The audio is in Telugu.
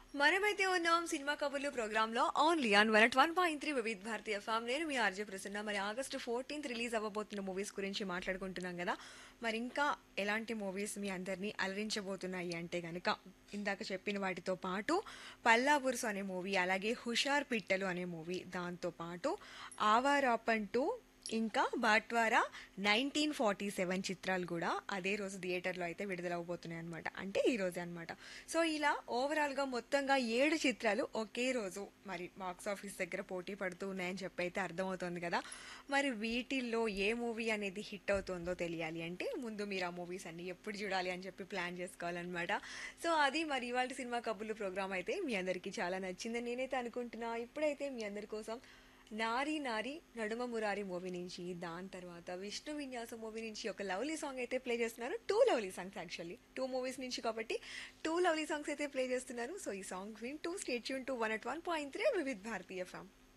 మనమైతే ఉన్నాం సినిమా కబుర్లు ప్రోగ్రామ్ లో only on one one point three Vividha Bharatiya FM నేను మీ ఆర్జే ప్రసన్న మరి ఆగస్టు ఫోర్టీన్త్ రిలీజ్ అవ్వబోతున్న మూవీస్ గురించి మాట్లాడుకుంటున్నాం కదా మరి ఇంకా ఎలాంటి మూవీస్ మీ అందరినీ అలరించబోతున్నాయి అంటే గనక ఇందాక చెప్పిన వాటితో పాటు పల్లాబుర్స్ అనే మూవీ అలాగే హుషార్ పిట్టలు అనే మూవీ దాంతో పాటు ఆవారాపంటూ ఇంకా బాట్వారా నైన్టీన్ ఫార్టీ సెవెన్ చిత్రాలు కూడా అదే రోజు థియేటర్లో అయితే విడుదలవబోతున్నాయి అనమాట అంటే ఈ రోజే అనమాట సో ఇలా ఓవరాల్గా మొత్తంగా ఏడు చిత్రాలు ఒకే రోజు మరి బాక్స్ ఆఫీస్ దగ్గర పోటీ పడుతూ ఉన్నాయని చెప్పి అయితే అర్థమవుతుంది కదా మరి వీటిల్లో ఏ మూవీ అనేది హిట్ అవుతుందో తెలియాలి అంటే ముందు మీరు ఆ మూవీస్ అన్ని ఎప్పుడు చూడాలి అని చెప్పి ప్లాన్ చేసుకోవాలన్నమాట సో అది మరి ఇవాళ సినిమా కబుర్లు ప్రోగ్రామ్ అయితే మీ అందరికీ చాలా నచ్చిందని నేనైతే అనుకుంటున్నా ఇప్పుడైతే మీ అందరి కోసం నారి నారి నడుమ మురారి మూవీ నుంచి దాని తర్వాత విష్ణు విన్యాసం మూవీ నుంచి ఒక లవ్లీ సాంగ్ అయితే ప్లే చేస్తున్నారు two lovely songs actually two movies నుంచి కాబట్టి టూ లవ్లీ సాంగ్స్ అయితే ప్లే చేస్తున్నారు సో ఈ సాంగ్ విన్ టూ స్టేట్ యూన్ to one at one point three Vividh Bharatiya ఫ్యామ్